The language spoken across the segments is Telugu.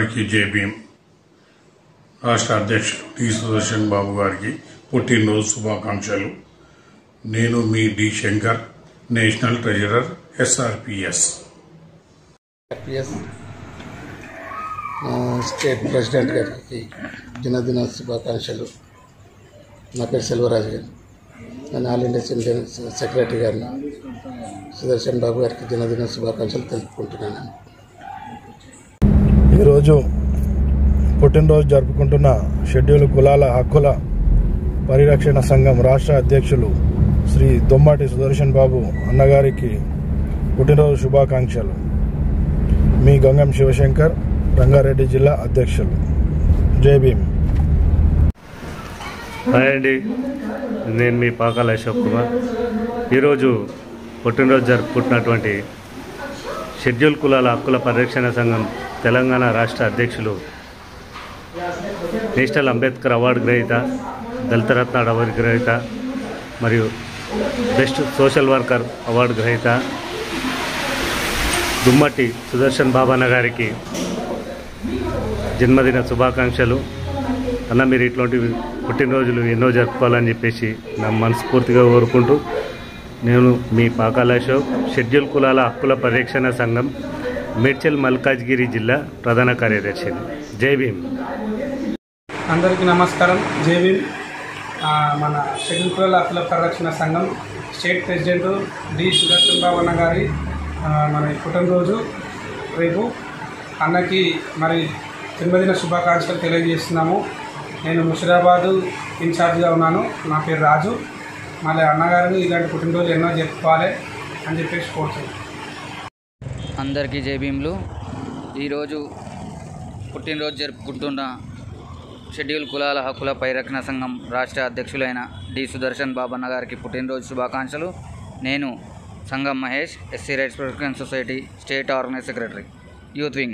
అందరికీ జేబీఎం రాష్ట్ర అధ్యక్షుడు టి సుదర్శన్ బాబు గారికి పుట్టినరోజు శుభాకాంక్షలు నేను మీ D Shankar national treasurer SRPS RPS state president గారికి జన్మదిన శుభాకాంక్షలు నా పేరు సెల్వరాజు గారు నేను ఆల్ ఇండియా ఇండియన్ సెక్రటరీ గారిని సుదర్శన్ బాబు గారికి జన్మదిన శుభాకాంక్షలు తెలుపుకుంటున్నాను ఈరోజు పుట్టినరోజు జరుపుకుంటున్న షెడ్యూల్ కులాల హక్కుల పరిరక్షణ సంఘం రాష్ట్ర అధ్యక్షులు శ్రీ దొమ్మాటి సుదర్శన్ బాబు అన్నగారికి పుట్టినరోజు శుభాకాంక్షలు మీ గంగం శివశంకర్ రంగారెడ్డి జిల్లా అధ్యక్షులు జై భీమ్ హాయ్ అండి నేను మీ పాకాల అశోక్ కుమార్ ఈరోజు పుట్టినరోజు జరుపుకుంటున్నటువంటి షెడ్యూల్ కులాల హక్కుల పరిరక్షణ సంఘం తెలంగాణ రాష్ట్ర అధ్యక్షులు నేషనల్ అంబేద్కర్ అవార్డు గ్రహీత దళిత రత్న అవార్డు గ్రహీత మరియు బెస్ట్ సోషల్ వర్కర్ అవార్డు గ్రహీత దుమ్మటి సుదర్శన్ బాబన్న గారికి జన్మదిన శుభాకాంక్షలు అన్న మీరు ఇట్లాంటి పుట్టినరోజులు ఎన్నో జరుపుకోవాలని చెప్పేసి నా మనస్ఫూర్తిగా కోరుకుంటూ నేను మీ పాకాల అశోక్ షెడ్యూల్ కులాల హక్కుల పరిరక్షణ సంఘం మేడ్చల్ మల్కాజ్గిరి జిల్లా ప్రధాన కార్యదర్శి జై భీమ్ అందరికీ నమస్కారం జేబీ మన షెడ్యూల్ కులాల హక్కుల పరిరక్షణ సంఘం స్టేట్ ప్రెసిడెంట్ డి సుదర్శన్ బాబన్న గారి ఆ, మన పుట్టినరోజు రేపు అన్నకి మరి జన్మదిన శుభాకాంక్షలు తెలియజేస్తున్నాము నేను ముషిరాబాదు ఇన్ఛార్జ్గా ఉన్నాను నా పేరు రాజు మళ్ళీ అన్నగారు ఇలాంటి పుట్టినరోజు ఎన్నో జరుపుకోవాలి అని చెప్పేసి కోరుతున్నాను అందరికీ జైభీములు ఈరోజు పుట్టినరోజు జరుపుకుంటున్న షెడ్యూల్ కులాల హక్కుల పరిరక్షణ సంఘం రాష్ట్ర అధ్యక్షులైన డి సుదర్శన్ బాబన్న గారికి పుట్టినరోజు శుభాకాంక్షలు నేను సంఘం Mahesh SC rights protection society state organise secretary youth wing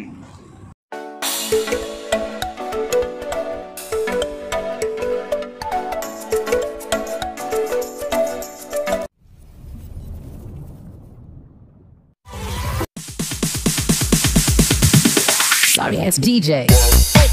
Sorry ass DJ.